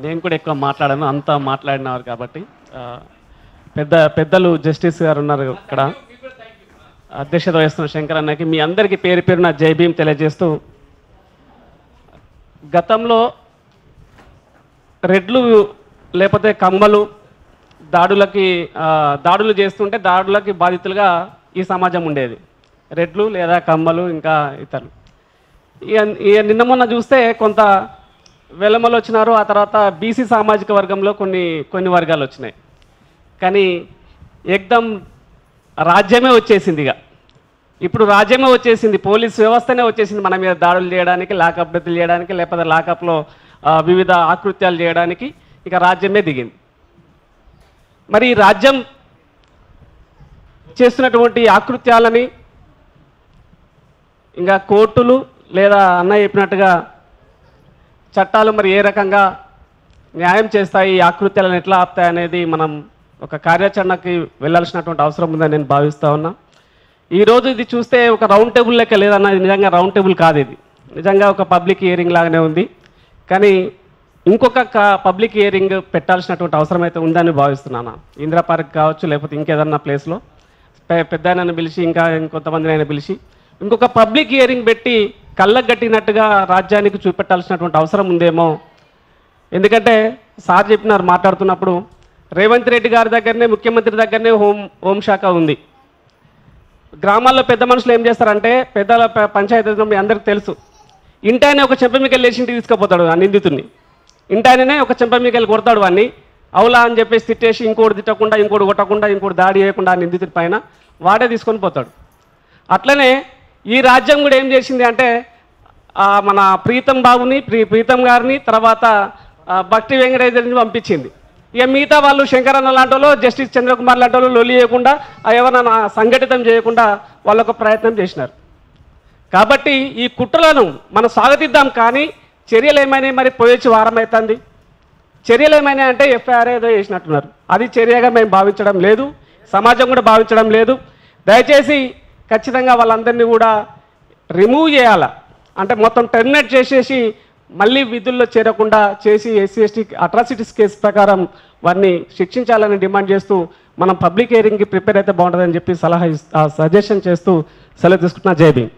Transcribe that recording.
నేను కూడా ఎక్కువ మాట్లాడాను అంతా మాట్లాడినారు కాబట్టి ఆ, పెద్ద పెద్దలు జస్టిస్ గారు ఉన్నారు ఇక్కడ అధ్యక్షత వహిస్తున్న శంకర్ అన్నకి మీ అందరికీ పేరు పేరున జై భీమ్ తెలియజేస్తూ గతంలో రెడ్లు లేకపోతే కమ్మలు దాడులకి ఆ, దాడులు చేస్తుంటే దాడులకి బాధితులుగా ఈ సమాజం ఉండేది రెడ్లు లేదా కమ్మలు ఇంకా ఇతరులు ఇక ఇక నిన్న మొన్న చూస్తే కొంత వెలమలు వచ్చినారు ఆ తర్వాత బీసీ సామాజిక వర్గంలో కొన్ని కొన్ని వర్గాలు వచ్చినాయి కానీ ఏకదం రాజ్యమే వచ్చేసింది ఇక ఇప్పుడు రాజ్యమే వచ్చేసింది పోలీస్ వ్యవస్థనే వచ్చేసింది మన మీద దాడులు చేయడానికి లాకప్ డెత్తులు చేయడానికి లేకపోతే లాకప్లో ఆ, వివిధ ఆకృత్యాలు చేయడానికి ఇక రాజ్యమే దిగింది మరి ఈ రాజ్యం చేస్తున్నటువంటి ఆకృత్యాలని ఇంకా కోర్టులు లేదా అన్న చెప్పినట్టుగా చట్టాలు మరి ఏ రకంగా న్యాయం చేస్తాయి ఈ ఆకృత్యాలను ఎట్లా ఆపుతాయి అనేది మనం ఒక కార్యాచరణకి వెళ్ళాల్సినటువంటి అవసరం ఉందని నేను భావిస్తా ఉన్నా ఈరోజు ఇది చూస్తే ఒక రౌండ్ టేబుల్ లెక్క లేదన్న ఇది నిజంగా రౌండ్ టేబుల్ కాదు ఇది నిజంగా ఒక పబ్లిక్ హియరింగ్ లాగానే ఉంది కానీ ఇంకొక క- పబ్లిక్ హియరింగ్ పెట్టాల్సినటువంటి అవసరం అయితే ఉందని భావిస్తున్నాను ఇందిరా పార్క్ కావచ్చు లేకపోతే ఇంకేదన్నా ప్లేస్లో పెద్ద ఆయనను పిలిచి ఇంకా ఇంకొంతమందిని ఆయన పిలిచి ఇంకొక పబ్లిక్ హియరింగ్ పెట్టి కళ్ళకు కట్టినట్టుగా రాజ్యానికి చూపెట్టాల్సినటువంటి అవసరం ఉందేమో ఎందుకంటే సార్ చెప్పినారు మాట్లాడుతున్నప్పుడు రేవంత్ రెడ్డి గారి దగ్గరనే ముఖ్యమంత్రి దగ్గరనే హోం హోంశాఖ ఉంది గ్రామాల్లో పెద్ద మనుషులు ఏం చేస్తారంటే పెద్దల ప- పంచాయతీ మీ అందరికి తెలుసు ఇంటాయనే ఒక చెంపమికెళ్ళి లేచి ఇంటికి తీసుకుపోతాడు ఆ నిందితుడిని ఇంటాయననే ఒక చెంపమికెళ్ళి కొడతాడు వాడిని అవులా అని చెప్పేసి తిట్టేసి ఇంకోటి తిట్టకుండా ఇంకోటి కొట్టకుండా ఇంకోటి దాడి చేయకుండా ఆ నిందితుడి పైన వాడే తీసుకొని పోతాడు అట్లనే ఈ రాజ్యం కూడా ఏం చేసింది అంటే ఆ, మన ప్రీతం బాబుని ప్రీ ప్రీతం గారిని తర్వాత ఆ, భక్తి వెంకటేశ్వరిని పంపించింది ఇక మిగతా వాళ్ళు శంకరన్న లాంటి వాళ్ళు జస్టిస్ చంద్రకుమార్ లాంటి వాళ్ళు లొల్లి చేయకుండా ఆ ఎవరన్నా సంఘటితం చేయకుండా వాళ్ళొక ప్రయత్నం చేసినారు కాబట్టి ఈ కుట్రలను మనం స్వాగతిద్దాం కానీ చర్యలు ఏమైనాయి మరి పోయొచ్చి వారం అవుతుంది చర్యలు ఏమైనా అంటే ఎఫ్ఐఆర్ ఏదో చేసినట్టున్నారు అది చర్యగా మేము భావించడం లేదు సమాజం కూడా భావించడం లేదు దయచేసి ఖచ్చితంగా వాళ్ళందరినీ కూడా రిమూవ్ చేయాల అంటే మొత్తం టెర్మినేట్ చేసేసి మళ్ళీ విధుల్లో చేరకుండా చేసి ఎస్సీ ఎస్టీ అట్రాసిటీస్ కేసు ప్రకారం వారిని శిక్షించాలని డిమాండ్ చేస్తూ మనం పబ్లిక్ హియరింగ్కి ప్రిపేర్ అయితే బాగుంటుందని చెప్పి సలహా సజెషన్ చేస్తూ సెలవు తీసుకుంటున్నా జై భీమ్